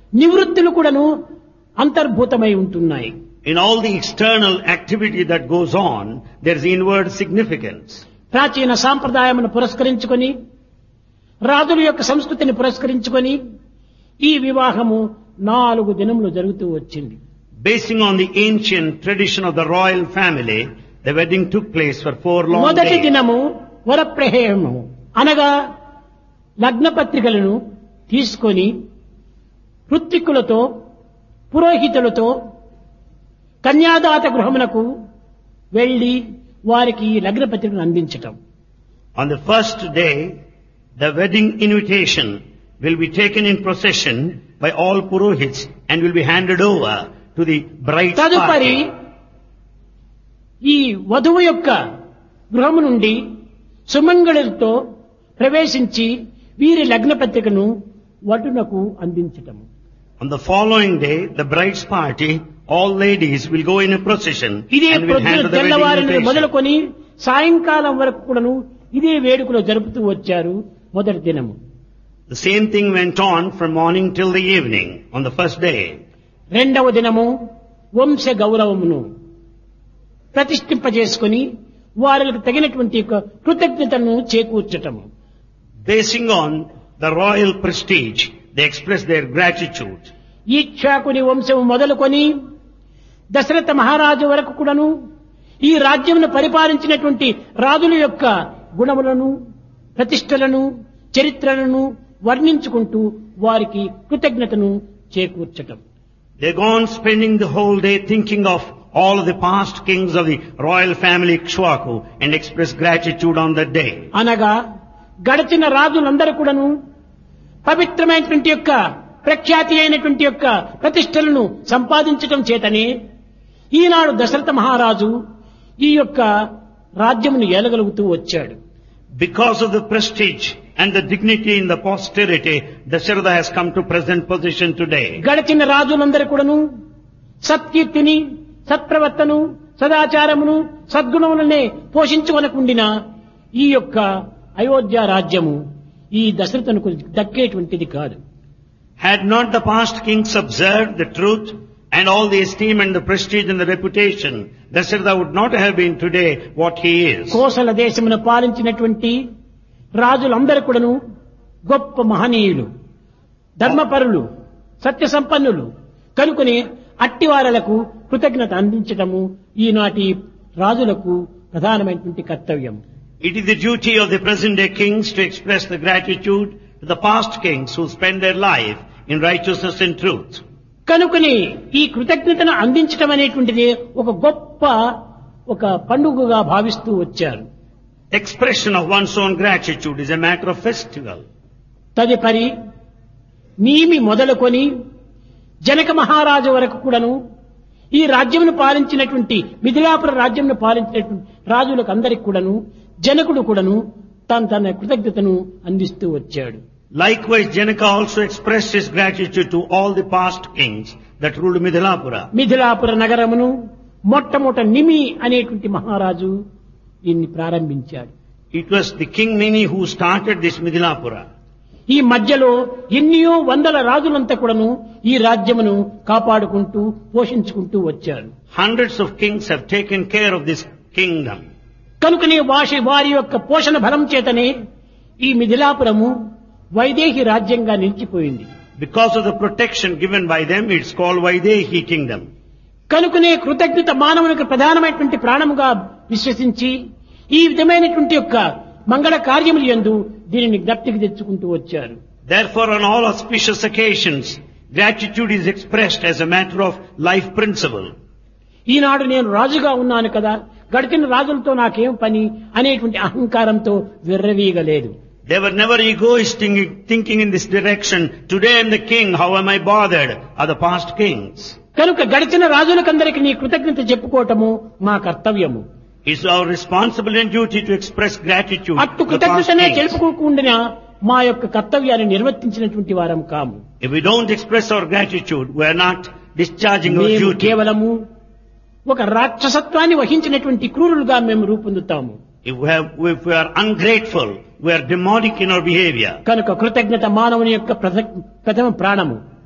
నివృత్తులు కూడాను అంతర్భూతమై ఉంటున్నాయి In all the external activity that goes on, there is inward significance. ప్రాచీన సాంప్రదాయమును పురస్కరించుకొని రాజుల యొక్క సంస్కృతిని పురస్కరించుకొని ఈ వివాహము నాలుగు దినములు జరుగుతూ వచ్చింది Basing on the ancient tradition of the royal family, the wedding took place for four long మొదటి days. దినము వరప్రహేయము అనగా లగ్న పత్రికలను తీసుకొని ఋత్విక్కులతో పురోహితులతో కన్యాదాత గృహమునకు వెళ్లి వారికి ఈ లగ్న పత్రికను అందించటం On the first day, the wedding invitation will be taken in procession by all purohits and will be handed over to the bride's తదుపరి party. ఈ వధువు యొక్క గృహము నుండి సుమంగళులతో ప్రవేశించి వీరి లగ్న పత్రికను వటునకు అందించటము On the following day, the bride's party, all ladies will go in a procession ఇదే and will ప్రొద్దున hand the wedding తెల్లవారి నుండి invitation. మొదలుకొని సాయంకాలం వరకు కూడాను ఇదే వేడుకలో జరుపుతూ వచ్చారు మొదటి దినము The same thing went on from morning till the evening on the first day. రెండవ దినము వంశ గౌరవమును ప్రతిష్ఠింపజేసుకొని వారికి తగినటువంటి యొక్క కృతజ్ఞతను చేకూర్చటము Basing on the royal prestige, they express their gratitude. ఈక్షాకుని వంశము మొదలుకొని దశరథ మహారాజు వరకు కూడాను ఈ రాజ్యమును పరిపాలించినటువంటి రాజుల యొక్క గుణములను ప్రతిష్టలను చరిత్రలను వర్ణించుకుంటూ వారికి కృతజ్ఞతను చేకూర్చటం They're gone spending the whole day thinking of all of the past kings of the royal family Ikshwaku and express gratitude on that day. అనగా గడిచిన రాజులందరూ కూడాను పవిత్రమైనటువంటి యొక్క ప్రఖ్యాతి అయినటువంటి యొక్క ప్రతిష్టలను సంపాదించటం చేతనే ఈనాడు దశరథ మహారాజు ఈ యొక్క రాజ్యమును ఏలగలుగుతూ వచ్చాడు Because of the prestige and the dignity in the posterity, Dasharatha has come to present position today. గడిచిన రాజులందరూ కూడాను సత్కీర్తిని సత్ప్రవర్తను సదాచారమును సద్గుణములనే పోషించుకొనకుండిన ఈ యొక్క అయోధ్య రాజ్యము ఈ దశరథునకు దక్కేటువంటిది కాదు Had not the past kings observed the truth and all the esteem and the prestige and the reputation, Dasharatha would not have been today what he is. Kosala దేశమును పాలించినటువంటి రాజులందరూ కూడాను గొప్ప మహనీయులు ధర్మపరులు సత్య సంపన్నులు కనుకొని అట్టివారలకు కృతజ్ఞత అందించటము ఈనాటి రాజులకు ప్రధానమైనటువంటి కర్తవ్యం It is the duty of the present day kings to express the gratitude to the past kings who spent their life in righteousness and truth. కనుకొని ఈ కృతజ్ఞతను అందించటం అనేటువంటిది ఒక గొప్ప ఒక పండుగగా భావిస్తూ వచ్చారు Expression of one's own gratitude is a matter of festival. తదుపరి నీమి మొదలుకొని జనక మహారాజు వరకు కూడాను ఈ రాజ్యమును పాలించినటువంటి మిథిలాపుర రాజ్యమును పాలించినటువంటి రాజులకు అందరికి కూడాను జనకుడు కూడాను తన తన కృతజ్ఞతను అందిస్తూ వచ్చాడు Likewise, Janaka also expressed his gratitude to all the past kings that ruled Midhilapura. Mithilapura నగరమును మొట్టమొదట నిమి అనేటువంటి మహారాజు దీన్ని ప్రారంభించాడు It was the king Mini who started this Midhilapura. ఈ మధ్యలో ఎన్నో వందల రాజులంతా కూడాను ఈ రాజ్యమును కాపాడుకుంటూ పోషించుకుంటూ వచ్చారు Hundreds of kings have taken care of this kingdom. కనుకనే వాషి వారి యొక్క పోషణ బలం చేతనే ఈ మిథిలాపురము వైదేహి రాజ్యంగా నిలిచిపోయింది Because of the protection given by them, it's called Vaidehi kingdom. కనుకనే కృతజ్ఞత మానవునికి ప్రధానమైనటువంటి ప్రాణముగా విశ్వసించి ఈ విధమైనటువంటి యొక్క మంగళ కార్యములు యందు దీనిని జ్ఞప్తికి తెచ్చుకుంటూ వచ్చారు Therefore, on all auspicious occasions, gratitude is expressed as a matter of life principle. ఈనాడు నేను రాజుగా ఉన్నాను కదా గడిచిన రాజులతో నాకేం పని అనేటువంటి అహంకారంతో విర్రవీగలేదు They were never egoistic thinking in this direction. Today I'm the king, how am I bothered? Are the past kings. కనుక గడిచిన రాజులకందరికి నీ కృతజ్ఞత చెప్పుకోవటము మా కర్తవ్యము It's our responsibility and duty to express gratitude అట్టు to the past కృతజ్ఞతనే kings. తెలుపుకోకుండా మా యొక్క కర్తవ్యాన్ని నిర్వర్తించినటువంటి వారం కాము If we don't express our gratitude, we are not discharging our మేము duty. కేవలము ఒక రాక్షసత్వాన్ని వహించినటువంటి క్రూరులుగా మేము రూపొందుతాము If we, have, if we are ungrateful, we are demonic in our behavior. కనుక కృతజ్ఞత మానవుని యొక్క ప్రథ- ప్రథమ ప్రాణము